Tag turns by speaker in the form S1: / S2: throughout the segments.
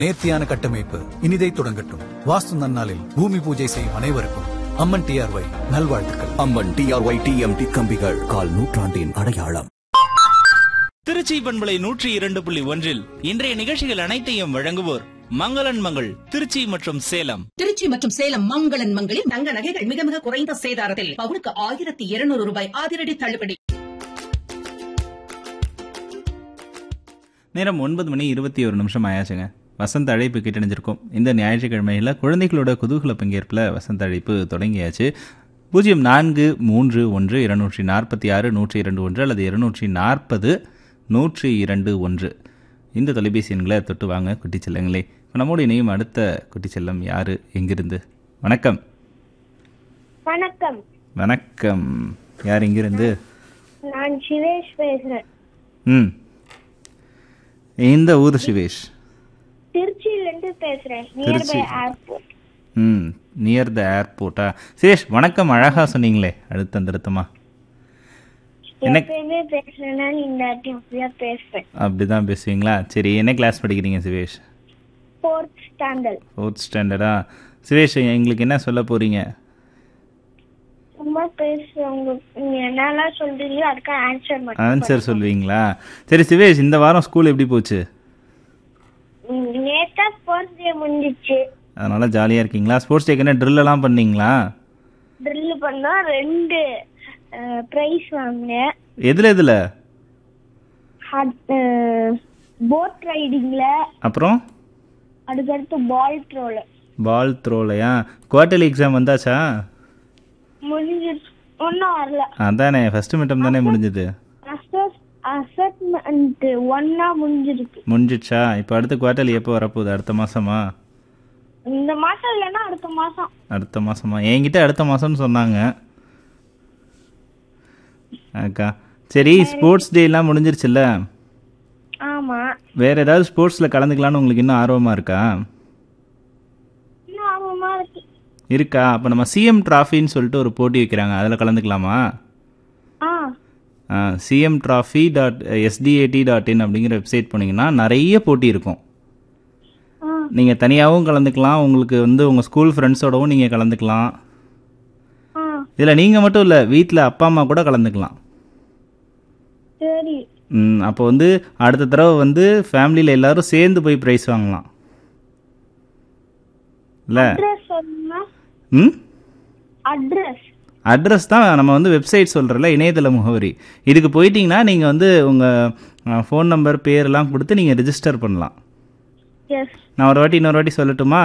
S1: நேர்த்தியான கட்டமைப்பு இனிதை தொடங்கட்டும் வாஸ்து நன்னாளில் பூமி பூஜை செய்யும் அனைவருக்கும் அம்மன் டிஆர்ஒய் நல்வாழ்த்துக்கள்
S2: அம்மன் டிஆர்ஒய் டிஎம்டி கம்பிகள் கால் நூற்றாண்டின் அடையாளம்
S3: திருச்சி பண்பலை நூற்றி இரண்டு புள்ளி ஒன்றில் இன்றைய நிகழ்ச்சிகள் அனைத்தையும் வழங்குவோர் மங்களன் மங்கள் திருச்சி மற்றும் சேலம்
S4: திருச்சி மற்றும் சேலம் மங்களன் மங்களில் தங்க நகைகள் மிக மிக குறைந்த சேதாரத்தில் பவுனுக்கு ஆயிரத்தி இருநூறு ரூபாய் அதிரடி தள்ளுபடி
S5: நேரம் ஒன்பது மணி இருபத்தி ஒரு நிமிஷம் ஆயாச்சுங்க வசந்த அழைப்பு கிட்டணிஞ்சிருக்கோம் இந்த ஞாயிற்றுக்கிழமையில் குழந்தைகளோட குதூகல பங்கேற்பில் வசந்த அழைப்பு தொடங்கியாச்சு பூஜ்ஜியம் நான்கு மூன்று ஒன்று இருநூற்றி நாற்பத்தி ஆறு நூற்றி இரண்டு ஒன்று அல்லது இருநூற்றி நாற்பது நூற்றி இரண்டு ஒன்று இந்த தொலைபேசி எண்களை தொட்டு வாங்க குட்டி செல்லங்களே இப்ப நம்மோடு இணையும் அடுத்த குட்டி செல்லம் யாரு எங்கிருந்து வணக்கம்
S6: வணக்கம்
S5: வணக்கம் யார் எங்கிருந்து
S6: நான் சிவேஷ் பேசுறேன்
S5: ம் இந்த ஊர் சிவேஷ்
S6: திருச்சியில இருந்து பேசுறேன்
S5: திருச்சி.
S6: நியர்பை ஏர்போர்ட்
S5: ம் நியர் த ஏர்போர்ட்டா சுரேஷ் வணக்கம் அழகா சொன்னீங்களே அடுத்த திருத்தமா என்ன
S6: எப்பயுமே பேசுறேன்னா இந்த வாட்டி அப்படியா பேசுறேன்
S5: அப்படிதான் பேசுவீங்களா சரி என்ன கிளாஸ் படிக்கிறீங்க சுரேஷ்
S6: ஃபோர்த் ஸ்டாண்டர்ட்
S5: ஃபோர்த் ஸ்டாண்டர்டா சுரேஷ் எங்களுக்கு என்ன சொல்ல போறீங்க
S6: சும்மா பேசுறவங்க நீங்க என்னெல்லாம் சொல்றீங்களோ அதுக்கு ஆன்சர் மட்டும்
S5: ஆன்சர் சொல்லுவீங்களா சரி சுரேஷ் இந்த வாரம் ஸ்கூல் எப்படி போச்சு
S6: ம், நேத்தா ஸ்போர்ட்ஸ் டே முடிஞ்சிச்சு
S5: அதனால ஜாலியாக இருக்கீங்களா ஸ்போர்ட்ஸ் டேக்கு என்ன drill எல்லாம் பண்ணீங்களா
S6: ட்ரில் பண்ணா ரெண்டு ப்ரைஸ் வாங்கினேன்
S5: எதில் எதில்
S6: போட் ரைடிங்ல
S5: அப்புறம்
S6: அதுக்கடுத்து பால் த்ரோல
S5: பால் த்ரோலையா குவார்டர்லி எக்ஸாம் வந்தாச்சா
S6: முடிஞ்சிருச்சு ஒன்றும் வரல
S5: அதானே ஃபர்ஸ்ட் மிட்டம் தானே முடிஞ்சது
S6: அசஸ் அசஸ்மெண்ட் ஒன்னா முடிஞ்சிருக்கு
S5: முடிஞ்சிடுச்சா இப்போ அடுத்த குவார்டர்லி எப்போ வரப்போகுது அடுத்த மாசமா
S6: இந்த மாசம் இல்லைன்னா அடுத்த மாசம்
S5: அடுத்த மாசமா என்கிட்ட அடுத்த மாசம்னு சொன்னாங்க அக்கா சரி ஸ்போர்ட்ஸ் டே எல்லாம் முடிஞ்சிருச்சுல்ல
S6: ஆமா
S5: வேற ஏதாவது ஸ்போர்ட்ஸ்ல கலந்துக்கலாம்னு உங்களுக்கு இன்னும் ஆர்வமா இருக்கா
S6: இன்னும் ஆர்வமா இருக்கு
S5: இருக்கா அப்போ நம்ம சிஎம் டிராஃபின்னு சொல்லிட்டு ஒரு போட்டி வைக்கிறாங்க அதில் கலந்துக்கலாமா
S6: ஆ
S5: CM trophy dot SDAT dot in அப்படிங்கிற வெப்சைட் போனீங்கன்னா நிறைய போட்டி இருக்கும்
S6: ஆ
S5: நீங்கள் தனியாகவும் கலந்துக்கலாம் உங்களுக்கு வந்து உங்கள் ஸ்கூல் ஃப்ரெண்ட்ஸோடவும் நீங்கள் கலந்துக்கலாம்
S6: ஆ
S5: இதில் நீங்கள் மட்டும் இல்லை வீட்டில் அப்பா அம்மா கூட கலந்துக்கலாம்
S6: சரி
S5: ம், அப்போ வந்து அடுத்த தடவை வந்து ஃபேமிலியில் எல்லாரும் சேர்ந்து போய் ப்ரைஸ் வாங்கலாம் இல்லை
S6: அட்ரஸ் சொல்லுங்க
S5: ம்
S6: அட்ரஸ்
S5: அட்ரஸ் தான் நம்ம வந்து வெப்சைட் சொல்கிறல இணையதள முகவரி இதுக்கு போயிட்டீங்கன்னா நீங்கள் வந்து உங்கள் ஃபோன் நம்பர் பேரெல்லாம் கொடுத்து நீங்கள் ரெஜிஸ்டர் பண்ணலாம்
S6: எஸ்
S5: நான் ஒரு வாட்டி இன்னொரு வாட்டி சொல்லட்டுமா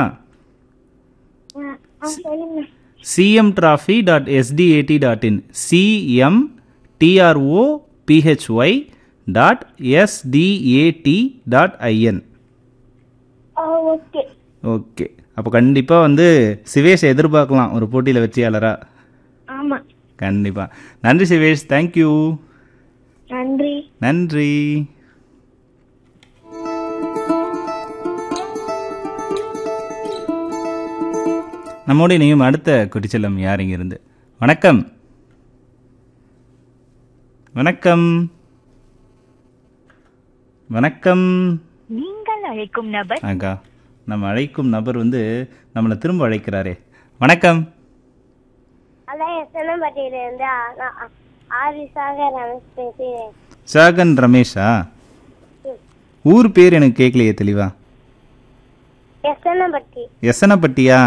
S6: சொல்லுங்க
S5: CM trophy dot SDAT dot in CM TRO PHY dot SDAT dot IN
S6: okay
S5: okay அப்போ கண்டிப்பாக வந்து சிவேஷை எதிர்பார்க்கலாம் ஒரு போட்டியில் வெற்றியாளராக
S6: ஆமா
S5: கண்டிப்பாக நன்றி சிவேஷ் தேங்க்யூ
S6: நன்றி
S5: நன்றி நம்மோடு இணையும் அடுத்த குட்டிச்செல்லம் யார் இங்கிருந்து வணக்கம் வணக்கம் வணக்கம்
S7: நீங்கள் அழைக்கும் நபர்
S5: அக்கா நம்ம அழைக்கும் நபர் வந்து நம்மளை திரும்ப அழைக்கிறாரே வணக்கம்
S6: அதான் எத்தனைப்பட்டியில இருந்து ஆரிசாக ரமேஷ் பேசுகிறேன்
S5: சாகன் ரமேஷா ஊர் பேர் எனக்கு கேட்கலையே தெளிவா
S6: எத்தனைப்பட்டி
S5: எசனப்பட்டியா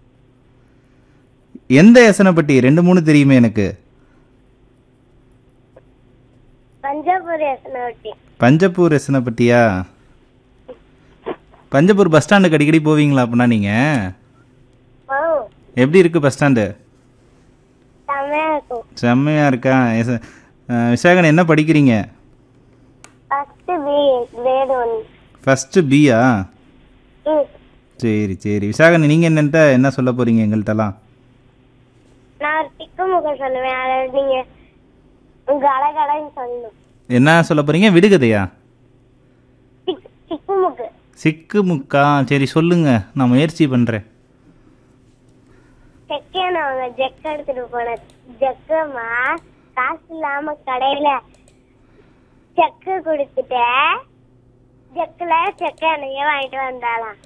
S5: எந்த எசனப்பட்டி ரெண்டு மூணு தெரியுமே எனக்கு
S6: பஞ்சாபூர் எத்தனைப்பட்டி
S5: பஞ்சப்பூர் எசனப்பட்டியா பஞ்சப்பூர் பஸ் ஸ்டாண்டுக்கு அடிக்கடி போவீங்களா அப்படின்னா நீங்க
S6: ஓ
S5: எப்படி இருக்கு பஸ் ஸ்டாண்டு
S6: செம்மையா இருக்கும்
S5: செம்மையா இருக்கா எச- அஹ், விசாகன் என்ன படிக்கிறீங்க
S6: first B grade one
S5: first பியா
S6: ம்
S5: சரி சரி விசாகன் நீங்க என்னன்ட்ட என்ன சொல்ல போறீங்க எங்கள்கிட்டலாம்
S6: நான் ஒரு திக்கு முகம் சொல்லுவேன் அதை நீங்க உங்க அழகழன்னு சொல்லணும்
S5: என்ன சொல்ல போறீங்க விடுகதையா
S6: திக் திக்கு முக்கு
S5: சிக்கு முக்கா சரி சொல்லுங்க நான் முயற்சி பண்றேன்
S6: செக்கேனவங்க ஜெக் எடுத்துட்டு போன ஜெக்கமா காசு இல்லாம கடையில செக்கு கொடுத்துட்டேன் ஜெக்கில் செக்க எண்ணெயை வாங்கிட்டு வந்தாளாம்